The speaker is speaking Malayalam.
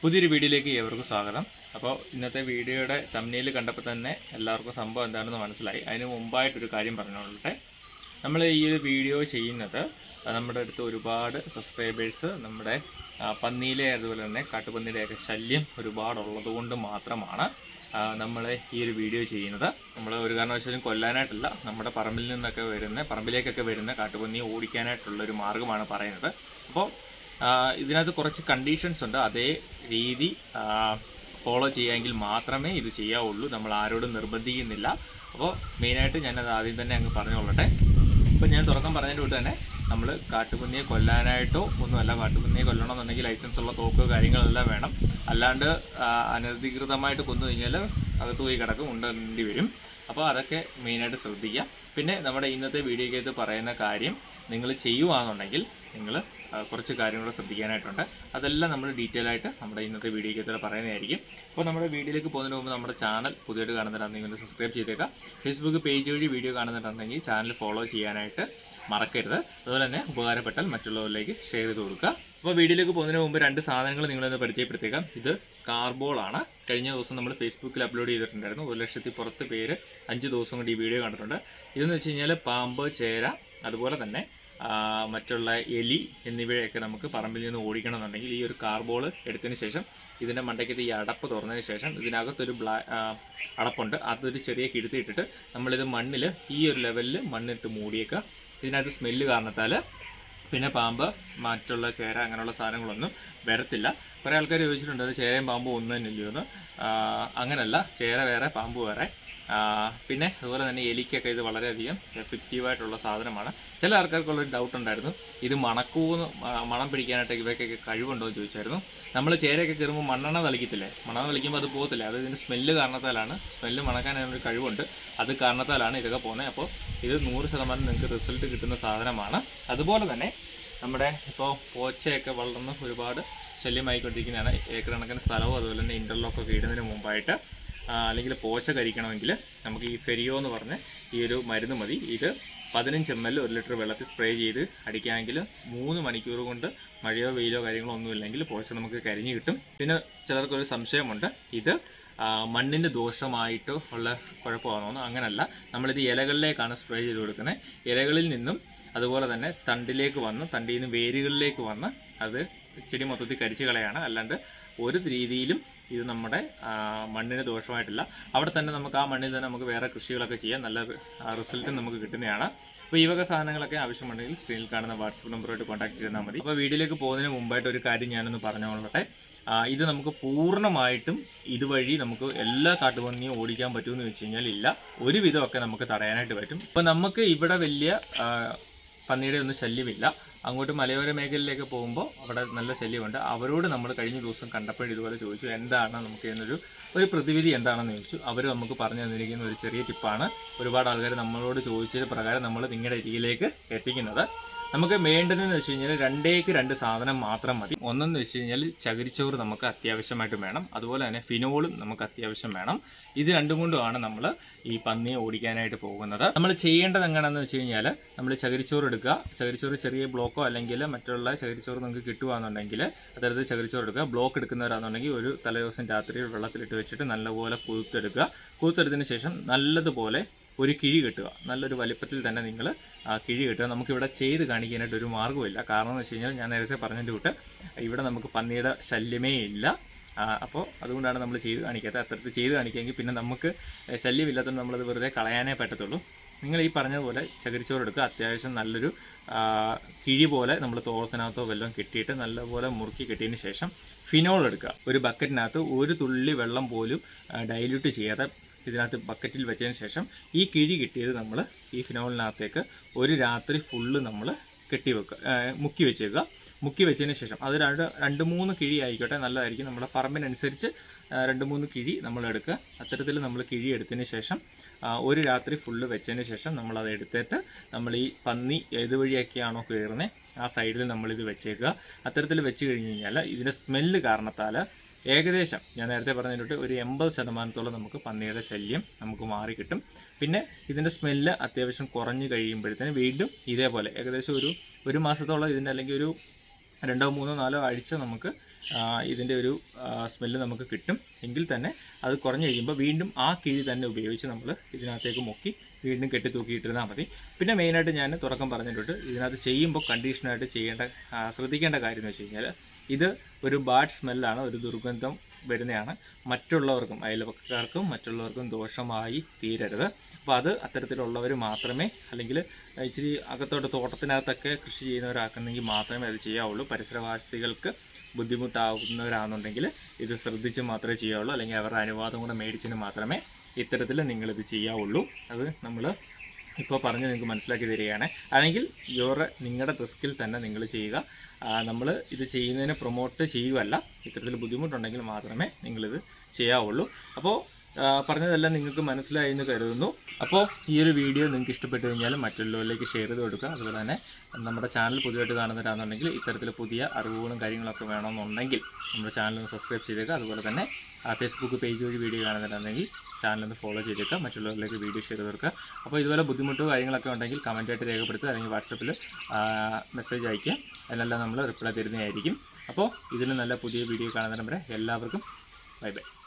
പുതിയൊരു വീഡിയോയിലേക്ക് ഏവർക്കും സ്വാഗതം അപ്പോൾ ഇന്നത്തെ വീഡിയോയുടെ തമ്മിൽ കണ്ടപ്പോൾ തന്നെ എല്ലാവർക്കും സംഭവം എന്താണെന്ന് മനസ്സിലായി അതിന് മുമ്പായിട്ടൊരു കാര്യം പറഞ്ഞോളട്ടെ നമ്മൾ ഈ ഒരു വീഡിയോ ചെയ്യുന്നത് നമ്മുടെ അടുത്ത് ഒരുപാട് സബ്സ്ക്രൈബേഴ്സ് നമ്മുടെ ആ, പന്നിയിലെ അതുപോലെ തന്നെ കാട്ടുപന്നിയുടെയൊക്കെ ശല്യം ഒരുപാടുള്ളത് കൊണ്ട് മാത്രമാണ് നമ്മൾ ഈ ഒരു വീഡിയോ ചെയ്യുന്നത് നമ്മൾ ഒരു കാരണവശാലും കൊല്ലാനായിട്ടല്ല നമ്മുടെ പറമ്പിൽ നിന്നൊക്കെ വരുന്ന പറമ്പിലേക്കൊക്കെ വരുന്ന കാട്ടുപന്നിയെ ഓടിക്കാനായിട്ടുള്ള ഒരു മാർഗ്ഗമാണ് പറയുന്നത് അപ്പോൾ ആ, ഇതിനകത്ത് കുറച്ച് കണ്ടീഷൻസ് ഉണ്ട് അതേ രീതി ഫോളോ ചെയ്യാമെങ്കിൽ മാത്രമേ ഇത് ചെയ്യാവുള്ളൂ നമ്മൾ ആരോടും നിർബന്ധിക്കുന്നില്ല അപ്പോൾ മെയിനായിട്ട് ഞാനത് ആദ്യം തന്നെ അങ്ങ് പറഞ്ഞുകൊള്ളട്ടെ ഇപ്പം ഞാൻ തുടക്കം പറഞ്ഞതിൻ്റെ കൂട്ട് തന്നെ നമ്മൾ കാട്ടുപന്നിയെ കൊല്ലാനായിട്ടോ ഒന്നുമല്ല കാട്ടുപന്നിയെ കൊല്ലണമെന്നുണ്ടെങ്കിൽ ലൈസൻസ് ഉള്ള തോക്ക് കാര്യങ്ങളെല്ലാം വേണം അല്ലാണ്ട് ആ, അനധികൃതമായിട്ട് കൊന്നു കഴിഞ്ഞാൽ അകത്ത് പോയി കിടക്കും ഉണ്ടേണ്ടി വരും അപ്പോൾ അതൊക്കെ മെയിനായിട്ട് ശ്രദ്ധിക്കുക പിന്നെ നമ്മുടെ ഇന്നത്തെ വീഡിയോയ്ക്കകത്ത് പറയുന്ന കാര്യം നിങ്ങൾ ചെയ്യുവാണെന്നുണ്ടെങ്കിൽ നിങ്ങൾ കുറച്ച് കാര്യങ്ങൾ ശ്രദ്ധിക്കാനായിട്ടുണ്ട് അതെല്ലാം നമ്മൾ ഡീറ്റെയിൽ ആയിട്ട് നമ്മുടെ ഇന്നത്തെ വീഡിയോയ്ക്കകത്ത് പറയുന്നതായിരിക്കും അപ്പോൾ നമ്മുടെ വീഡിയോയിലേക്ക് പോകുന്നതിന് മുമ്പ് നമ്മുടെ ചാനൽ പുതിയതായിട്ട് കാണുന്നുണ്ടെങ്കിൽ ഒന്ന് സബ്സ്ക്രൈബ് ചെയ്തേക്കാം ഫേസ്ബുക്ക് പേജ് വഴി വീഡിയോ കാണുന്നുണ്ടെങ്കിൽ ചാനൽ ഫോളോ ചെയ്യാനായിട്ട് മറക്കരുത് അതുപോലെ തന്നെ ഉപകാരപ്പെട്ടാൽ മറ്റുള്ളവരിലേക്ക് ഷെയർ ചെയ്ത് കൊടുക്കുക അപ്പോൾ വീഡിയോയിലേക്ക് പോകുന്നതിന് മുമ്പ് രണ്ട് സാധനങ്ങൾ നിങ്ങളൊന്ന് പരിചയപ്പെടുത്തേക്കാം ഇത് കാർബോൾ ആണ് കഴിഞ്ഞ ദിവസം നമ്മൾ ഫേസ്ബുക്കിൽ അപ്ലോഡ് ചെയ്തിട്ടുണ്ടായിരുന്നു ഒരു ലക്ഷത്തി പുറത്ത് പേര് അഞ്ച് ദിവസം കൊണ്ട് ഈ വീഡിയോ കണ്ടിട്ടുണ്ട് ഇതെന്ന് വെച്ച് കഴിഞ്ഞാൽ പാമ്പ് ചേര അതുപോലെ തന്നെ ആ, മറ്റുള്ള എലി എന്നിവയൊക്കെ നമുക്ക് പറമ്പിൽ നിന്ന് ഓടിക്കണമെന്നുണ്ടെങ്കിൽ ഈ ഒരു കാർബോൾ എടുത്തതിന് ശേഷം ഇതിൻ്റെ മണ്ടയ്ക്കത്ത് ഈ അടപ്പ് തുറന്നതിന് ശേഷം ഇതിനകത്തൊരു ബ്ലാ ആ, അടപ്പുണ്ട് അതൊരു ചെറിയ കിടുത്തി ഇട്ടിട്ട് നമ്മളിത് മണ്ണിൽ ഈ ഒരു ലെവലിൽ മണ്ണിട്ട് മൂടിയേക്കുക ഇതിനകത്ത് സ്മെല്ല് കാരണത്താൽ പിന്നെ പാമ്പ് മറ്റുള്ള ചേര അങ്ങനെയുള്ള സാധനങ്ങളൊന്നും വരത്തില്ല കുറേ ആൾക്കാർ ചോദിച്ചിട്ടുണ്ട് അത് ചേരയും പാമ്പും ഒന്നും തന്നെ ഇല്ലയോ എന്ന് ആ, അങ്ങനല്ല ചേര വേറെ പാമ്പ് വേറെ ആ, പിന്നെ അതുപോലെ തന്നെ എലിക്കൊക്കെ ഇത് വളരെയധികം എഫക്റ്റീവായിട്ടുള്ള സാധനമാണ് ചില ആൾക്കാർക്കുള്ളൊരു ഡൗട്ട് ഉണ്ടായിരുന്നു ഇത് മണക്കൂന്ന് മ- മണം പിടിക്കാനായിട്ട് ഇവയ്ക്കൊക്കെ കഴിവുണ്ടോ എന്ന് ചോദിച്ചായിരുന്നു നമ്മൾ ചേരയൊക്കെ കയറുമ്പോൾ മണ്ണെണ്ണ തളിക്കത്തില്ലേ മണ്ണെണ്ണ തളിക്കുമ്പോൾ അത് പോകത്തില്ല അത് ഇതിൻ്റെ സ്മെല്ല് കാരണത്താലാണ് സ്മെല്ല് മണക്കാൻ അതിനൊരു കഴിവുണ്ട് അത് കാരണത്താലാണ് ഇതൊക്കെ പോകുന്നത് അപ്പോൾ ഇത് നൂറ് ശതമാനം നിങ്ങൾക്ക് റിസൾട്ട് കിട്ടുന്ന സാധനമാണ് അതുപോലെ തന്നെ നമ്മുടെ ഇപ്പോൾ പോച്ചയൊക്കെ വളർന്ന് ഒരുപാട് ശല്യമായിക്കൊണ്ടിരിക്കുന്നതാണ് ഏക്കർ കണക്കിന് സ്ഥലവും അതുപോലെ തന്നെ ഇൻ്റർലോക്കൊക്കെ ഇടുന്നതിന് മുമ്പായിട്ട് ആ, അല്ലെങ്കിൽ പോച്ച കരിക്കണമെങ്കിൽ നമുക്ക് ഈ ഫെരിയോ എന്ന് പറഞ്ഞ ഈ ഒരു മരുന്ന് മതി ഇത് പതിനഞ്ച് എം എൽ ഒരു ലിറ്റർ വെള്ളത്തിൽ സ്പ്രേ ചെയ്ത് അടിക്കുകയാണെങ്കിൽ മൂന്ന് മണിക്കൂർ കൊണ്ട് മഴയോ വെയിലോ കാര്യങ്ങളോ ഒന്നുമില്ലെങ്കിൽ പോച്ച നമുക്ക് കരിഞ്ഞു കിട്ടും പിന്നെ ചിലർക്കൊരു സംശയമുണ്ട് ഇത് ആ, മണ്ണിൻ്റെ ദോഷമായിട്ട് ഉള്ള കുഴപ്പമാണോ അങ്ങനല്ല നമ്മളിത് ഇലകളിലേക്കാണ് സ്പ്രേ ചെയ്ത് കൊടുക്കുന്നത് ഇലകളിൽ നിന്നും അതുപോലെ തന്നെ തണ്ടിലേക്ക് വന്ന് തണ്ടിൽ നിന്ന് വേരുകളിലേക്ക് വന്ന് അത് ചെടി മൊത്തത്തിൽ കരിച്ചു കളയാണ് അല്ലാണ്ട് ഒരു രീതിയിലും ഇത് നമ്മുടെ ആ, മണ്ണിന് ദോഷമായിട്ടില്ല അവിടെ തന്നെ നമുക്ക് ആ മണ്ണിൽ തന്നെ നമുക്ക് വേറെ കൃഷികളൊക്കെ ചെയ്യാം നല്ല റിസൾട്ട് നമുക്ക് കിട്ടുന്നതാണ് അപ്പോൾ ഈ വക സാധനങ്ങളൊക്കെ ആവശ്യമുണ്ടെങ്കിൽ സ്ക്രീനിൽ കാണുന്ന വാട്സപ്പ് നമ്പറുമായിട്ട് കോൺടാക്ട് ചെയ്താൽ മതി അപ്പോൾ വീഡിയോയിലേക്ക് പോകുന്നതിന് മുമ്പായിട്ട് ഒരു കാര്യം ഞാനൊന്ന് പറഞ്ഞുകൊള്ളട്ടെ ആ, ഇത് നമുക്ക് പൂർണ്ണമായിട്ടും ഇതുവഴി നമുക്ക് എല്ലാ കാട്ടുപന്നിയും ഓടിക്കാൻ പറ്റുമെന്ന് വെച്ച് കഴിഞ്ഞാൽ ഇല്ല ഒരുവിധമൊക്കെ നമുക്ക് തടയാനായിട്ട് പറ്റും അപ്പോൾ നമുക്ക് ഇവിടെ വലിയ ആ, പന്നിയുടെ ഒന്നും ശല്യമില്ല അങ്ങോട്ട് മലയോര മേഖലയിലേക്ക് പോകുമ്പോൾ അവിടെ നല്ല ശല്യമുണ്ട് അവരോട് നമ്മൾ കഴിഞ്ഞ ദിവസം കണ്ടപ്പോൾ ഇതുപോലെ ചോദിച്ചു എന്താണ് നമുക്ക് ഇതിനൊരു ഒരു പ്രതിവിധി എന്താണെന്ന് ചോദിച്ചു അവർ നമുക്ക് പറഞ്ഞു തന്നിരിക്കുന്ന ഒരു ചെറിയ ടിപ്പാണ് ഒരുപാട് ആൾക്കാർ നമ്മളോട് ചോദിച്ചത് പ്രകാരം നമ്മൾ നിങ്ങളുടെ അരികിലേക്ക് എത്തിക്കുന്നത് നമുക്ക് വേണ്ടതെന്ന് വെച്ച് കഴിഞ്ഞാൽ രണ്ടേക്ക് രണ്ട് സാധനം മാത്രം മതി ഒന്നെന്ന് വെച്ച് കഴിഞ്ഞാൽ ചകിരിച്ചോറ് നമുക്ക് അത്യാവശ്യമായിട്ട് വേണം അതുപോലെ തന്നെ ഫിനോളും നമുക്ക് അത്യാവശ്യം വേണം ഇത് രണ്ടും കൊണ്ടുമാണ് നമ്മൾ ഈ പന്നിയെ ഓടിക്കാനായിട്ട് പോകുന്നത് നമ്മൾ ചെയ്യേണ്ടത് എങ്ങനെയാണെന്ന് വെച്ച് കഴിഞ്ഞാൽ നമ്മൾ ചകിരിച്ചോറ് എടുക്കുക ചകിരിച്ചോറ് ചെറിയ ബ്ലോക്കോ അല്ലെങ്കിൽ മറ്റുള്ള ചകിരിച്ചോറ് നിങ്ങൾക്ക് കിട്ടുകയാണെന്നുണ്ടെങ്കിൽ അതായത് ചകിരിച്ചോറ് എടുക്കുക ബ്ലോക്ക് എടുക്കുന്നവരാണെന്നുണ്ടെങ്കിൽ ഒരു തലേദിവസം രാത്രി വെള്ളത്തിലിട്ട് വെച്ചിട്ട് നല്ലപോലെ കുതിർത്തെടുക്കുക കുതിർത്തെടുത്തതിന് ശേഷം നല്ലതുപോലെ ഒരു കിഴി കെട്ടുക നല്ലൊരു വലിപ്പത്തിൽ തന്നെ നിങ്ങൾ ആ കിഴി കെട്ടുക നമുക്കിവിടെ ചെയ്ത് കാണിക്കാനായിട്ട് ഒരു മാർഗ്ഗമില്ല കാരണം എന്ന് വെച്ച് കഴിഞ്ഞാൽ ഞാൻ നേരത്തെ പറഞ്ഞതിൻ്റെ കൂട്ട് ഇവിടെ നമുക്ക് പന്നിയുടെ ശല്യമേ ഇല്ല അപ്പോൾ അതുകൊണ്ടാണ് നമ്മൾ ചെയ്ത് കാണിക്കാത്തത് അത്തരത്തിൽ ചെയ്ത് കാണിക്കുകയെങ്കിൽ പിന്നെ നമുക്ക് ഏഹ്, ശല്യമില്ലാത്തതുകൊണ്ട് നമ്മളത് വെറുതെ കളയാനേ പറ്റത്തുള്ളൂ നിങ്ങൾ ഈ പറഞ്ഞതുപോലെ ചകിരിച്ചോറ് എടുക്കുക അത്യാവശ്യം നല്ലൊരു ആ, കിഴി പോലെ നമ്മൾ തോളത്തിനകത്തോ വല്ലതും കെട്ടിയിട്ട് നല്ലപോലെ മുറുക്കി കെട്ടിയതിന് ശേഷം ഫിനോൾ എടുക്കുക ഒരു ബക്കറ്റിനകത്ത് ഒരു തുള്ളി വെള്ളം പോലും ഡൈല്യൂട്ട് ചെയ്യാതെ ഇതിനകത്ത് ബക്കറ്റിൽ വെച്ചതിന് ശേഷം ഈ കിഴി കിട്ടിയത് നമ്മൾ ഈ ഫിനോളിനകത്തേക്ക് ഒരു രാത്രി ഫുള്ള് നമ്മൾ കെട്ടി വെക്കുക ആ, മുക്കി വെച്ചേക്കുക മുക്കി വെച്ചതിന് ശേഷം അത് രണ്ട് രണ്ട് മൂന്ന് കിഴി ആയിക്കോട്ടെ നല്ലതായിരിക്കും നമ്മുടെ പറമ്പിനനുസരിച്ച് ആ, രണ്ട് മൂന്ന് കിഴി നമ്മൾ എടുക്കുക അത്തരത്തിൽ നമ്മൾ കിഴി എടുത്തതിന് ശേഷം ആ, ഒരു രാത്രി ഫുള്ള് വെച്ചതിന് ശേഷം നമ്മളത് എടുത്തിട്ട് നമ്മൾ ഈ പന്നി ഏത് വഴിയൊക്കെയാണോ കയറുന്നത് ആ സൈഡിൽ നമ്മളിത് വെച്ചേക്കുക അത്തരത്തിൽ വെച്ച് കഴിഞ്ഞ് കഴിഞ്ഞാൽ ഇതിൻ്റെ സ്മെല്ല് കാരണത്താൽ ഏകദേശം ഞാൻ നേരത്തെ പറഞ്ഞതിലോട്ട് ഒരു എൺപത് ശതമാനത്തോളം നമുക്ക് പന്നിയുടെ ശല്യം നമുക്ക് മാറി കിട്ടും പിന്നെ ഇതിൻ്റെ സ്മെല്ല് അത്യാവശ്യം കുറഞ്ഞു കഴിയുമ്പോഴത്തേന് വീണ്ടും ഇതേപോലെ ഏകദേശം ഒരു ഒരു മാസത്തോളം ഇതിൻ്റെ അല്ലെങ്കിൽ ഒരു രണ്ടോ മൂന്നോ നാലോ ആഴ്ച നമുക്ക് ഇതിൻ്റെ ഒരു സ്മെല്ല് നമുക്ക് കിട്ടും എങ്കിൽ തന്നെ അത് കുറഞ്ഞു കഴിയുമ്പോൾ വീണ്ടും ആ കിഴി തന്നെ ഉപയോഗിച്ച് നമ്മൾ ഇതിനകത്തേക്ക് മുക്കി വീണ്ടും കെട്ടി തൂക്കിയിട്ടിരുന്നാൽ മതി പിന്നെ മെയിനായിട്ട് ഞാൻ തുടക്കം പറഞ്ഞിട്ടുണ്ട് ഇതിനകത്ത് ചെയ്യുമ്പോൾ കണ്ടീഷനായിട്ട് ചെയ്യേണ്ട ആ, ശ്രദ്ധിക്കേണ്ട കാര്യം എന്ന് വെച്ച് കഴിഞ്ഞാൽ ഇത് ഒരു ബാഡ് സ്മെല്ലാണ് ഒരു ദുർഗന്ധം വരുന്നതാണ് മറ്റുള്ളവർക്കും അയൽവക്കക്കാർക്കും മറ്റുള്ളവർക്കും ദോഷമായി തീരരുത് അപ്പോൾ അത് അത്തരത്തിലുള്ളവർ മാത്രമേ അല്ലെങ്കിൽ ഇച്ചിരി അകത്തോട്ട് തോട്ടത്തിനകത്തൊക്കെ കൃഷി ചെയ്യുന്നവരാക്കുന്നെങ്കിൽ മാത്രമേ അത് ചെയ്യാവുള്ളൂ പരിസരവാസികൾക്ക് ബുദ്ധിമുട്ടാവുന്നവരാണെന്നുണ്ടെങ്കിൽ ഇത് ശ്രദ്ധിച്ച് മാത്രമേ ചെയ്യാവുള്ളൂ അല്ലെങ്കിൽ അവരുടെ അനുവാദം കൂടെ മേടിച്ചതിന് മാത്രമേ ഇത്തരത്തിൽ നിങ്ങളിത് ചെയ്യാവുള്ളൂ അത് നമ്മൾ ഇപ്പോൾ പറഞ്ഞ് നിങ്ങൾക്ക് മനസ്സിലാക്കി തരികയാണ് അല്ലെങ്കിൽ യോറ് നിങ്ങളുടെ റിസ്കിൽ തന്നെ നിങ്ങൾ ചെയ്യുക നമ്മൾ ഇത് ചെയ്യുന്നതിന് പ്രൊമോട്ട് ചെയ്യുകയല്ല ഇത്തരത്തിൽ ബുദ്ധിമുട്ടുണ്ടെങ്കിൽ മാത്രമേ നിങ്ങളിത് ചെയ്യാവുള്ളൂ അപ്പോൾ ആ, പറഞ്ഞതെല്ലാം നിങ്ങൾക്ക് മനസ്സിലായി എന്ന് കരുതുന്നു അപ്പോൾ ഈ ഒരു വീഡിയോ നിങ്ങൾക്ക് ഇഷ്ടപ്പെട്ടു കഴിഞ്ഞാൽ മറ്റുള്ളവരിലേക്ക് ഷെയർ ചെയ്ത് കൊടുക്കുക അതുപോലെ തന്നെ നമ്മുടെ ചാനൽ പുതിയതായിട്ട് കാണുന്നവരാണെന്നുണ്ടെങ്കിൽ ഇത്തരത്തിൽ പുതിയ അറിവുകളും കാര്യങ്ങളൊക്കെ വേണമെന്നുണ്ടെങ്കിൽ നമ്മുടെ ചാനൽ ഒന്ന് സബ്സ്ക്രൈബ് ചെയ്തേക്കുക അതുപോലെ തന്നെ ആ ഫേസ്ബുക്ക് പേജ് വഴി വീഡിയോ കാണുന്നുണ്ടെങ്കിൽ ചാനൽ ഒന്ന് ഫോളോ ചെയ്തേക്കുക മറ്റുള്ളവരിലേക്ക് വീഡിയോ ഷെയർ ചെയ്ത് കൊടുക്കുക അപ്പോൾ ഇതുപോലെ ബുദ്ധിമുട്ടോ കാര്യങ്ങളൊക്കെ ഉണ്ടെങ്കിൽ കമൻറ്റായിട്ട് രേഖപ്പെടുത്തുക അല്ലെങ്കിൽ വാട്സപ്പിൽ മെസ്സേജ് അയക്കുക അതിനെല്ലാം നമ്മൾ റിപ്ലൈ തരുന്നതായിരിക്കും അപ്പോൾ ഇതിന് നല്ല പുതിയ വീഡിയോ കാണുന്നതിന് വരെ എല്ലാവർക്കും ബൈ ബൈ